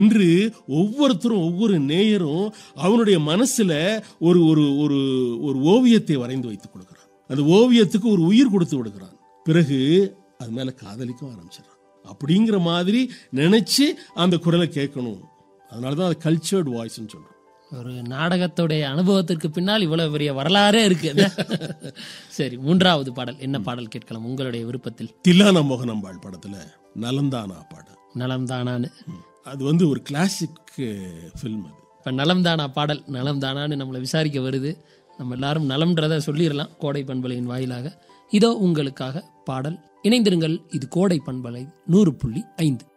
இன்று ஒவ்வொருத்தரும் ஒவ்வொரு நேயரும் அவனுடைய மனசுல ஒரு ஒரு ஒரு ஒரு ஓவியத்தை வரைந்து வைத்துக் கொடுக்கிறான் அந்த ஓவியத்துக்கு ஒரு உயிர் கொடுத்து விடுகிறான் பிறகு அது மேல காதலிக்க ஆரம்பிச்சிடறான் அப்படிங்கிற மாதிரி நினைச்சு அந்த குரலை கேட்கணும் அதனாலதான் அது கல்ச்சர்டு வாய்ஸ்ன்னு சொல்றோம் ஒரு நாடகத்துடைய அனுபவத்திற்கு பின்னால் இவ்வளவு பெரிய வரலாறே இருக்கு சரி மூன்றாவது பாடல் என்ன பாடல் கேட்கலாம் உங்களுடைய விருப்பத்தில் தில்லானா மோகனம்பாள் படத்துல நலந்தானா பாடல் நலம் தானான்னு அது வந்து ஒரு கிளாசிக் ஃபில்ம் அது இப்போ நலம் தானா பாடல் நலம் தானான்னு நம்மளை விசாரிக்க வருது நம்ம எல்லாரும் நலம்ன்றதை சொல்லிடலாம் கோடை பண்பலையின் வாயிலாக இதோ உங்களுக்காக பாடல் இணைந்திருங்கள் இது கோடை பண்பலை நூறு புள்ளி ஐந்து